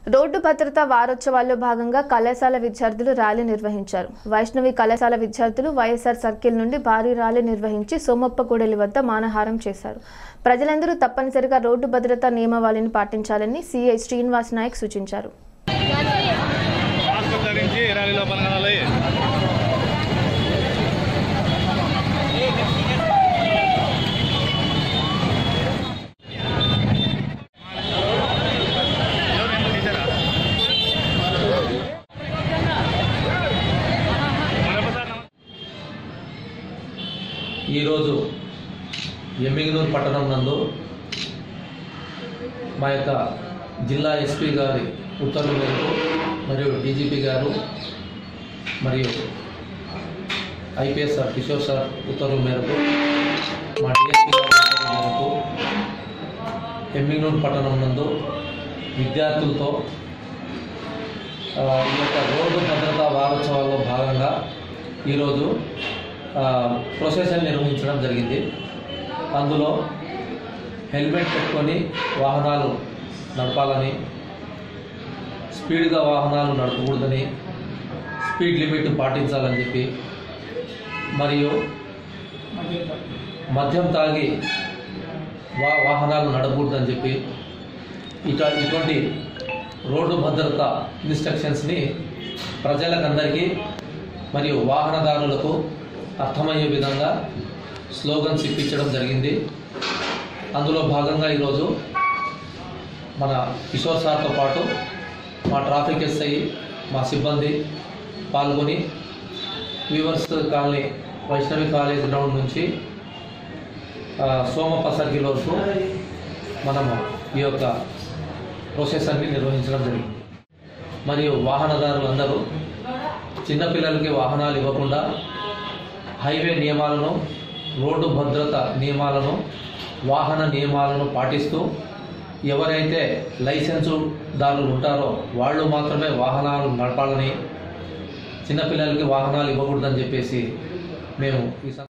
Road భద్రతా వారోత్సవాల్లో భాగంగా కళాశాల విద్యార్థులు ర్యాలీ నిర్వహించారు వైష్ణవి కళాశాల విద్యార్థులు వైఎస్ఆర్ సర్కిల్ నుండి భారీ ర్యాలీ నిర్వహించి సోమప్ప కూడలి వద్ద మానహారం చేశారు ప్రజలందరూ తప్పనిసరిగా రోడ్డు భద్రతా నియమావళిని పాటించాలని సిఐ శ్రీనివాస్ నాయక్ సూచించారు మాస్క్ ధరించి ర్యాలీలో పాల్గొనాలి ఎవరు టీచరా? మరొకసారి నమస్తే. ఈరోజు ఎమ్మిగనూరు పట్టణం నందు మా యొక్క జిల్లా ఎస్పీ గారి ఉత్తర్వుల మేరకు మరియు డీజీపీ గారు మరియు ఐపీఎస్ సార్ కిషోర్ సార్ ఉత్తర్వుల మేరకు మా డిఎస్పీ గారి ఉత్తర్వుల మేరకు ఎమ్మిగనూరు పట్టణం నందు విద్యార్థులతో ఆ, ఈ యొక్క రోడ్డు భద్రతా వారోత్సవాల్లో భాగంగా ఈరోజు ఆ, ప్రొసెషన్ నిర్వహించడం జరిగింది అందులో హెల్మెట్ పెట్టుకొని వాహనాలు నడపాలని స్పీడ్గా వాహనాలు నడపకూడదని స్పీడ్ లిమిట్ పాటించాలని చెప్పి మరియు మద్యం తాగి వా వాహనాలు నడపకూడదని చెప్పి ఇట ఇటువంటి రోడ్డు భద్రత ఇన్స్ట్రక్షన్స్ని ప్రజలకందరికీ మరియు వాహనదారులకు అర్థమయ్యే విధంగా స్లోగన్స్ ఇప్పించడం జరిగింది అందులో భాగంగా ఈరోజు మన కిషోర్ సార్తో పాటు మా ట్రాఫిక్ ఎస్ఐ మా సిబ్బంది పాల్గొని weavers colony Vaishnavi college ground నుంచి ఆ, సోమప్ప సర్కిల్ వరకు మనము ఈ యొక్క ప్రొసెసర్ని నిర్వహించడం జరిగింది మరియు వాహనదారులందరూ చిన్నపిల్లలకి వాహనాలు ఇవ్వకుండా హైవే నియమాలను రోడ్డు భద్రత నియమాలను వాహన నియమాలను పాటిస్తూ ఎవరైతే లైసెన్సు దారులు ఉంటారో వాళ్ళు మాత్రమే వాహనాలు నడపాలని చిన్నపిల్లలకి వాహనాలు ఇవ్వకూడదని చెప్పేసి మేము ఈ సం-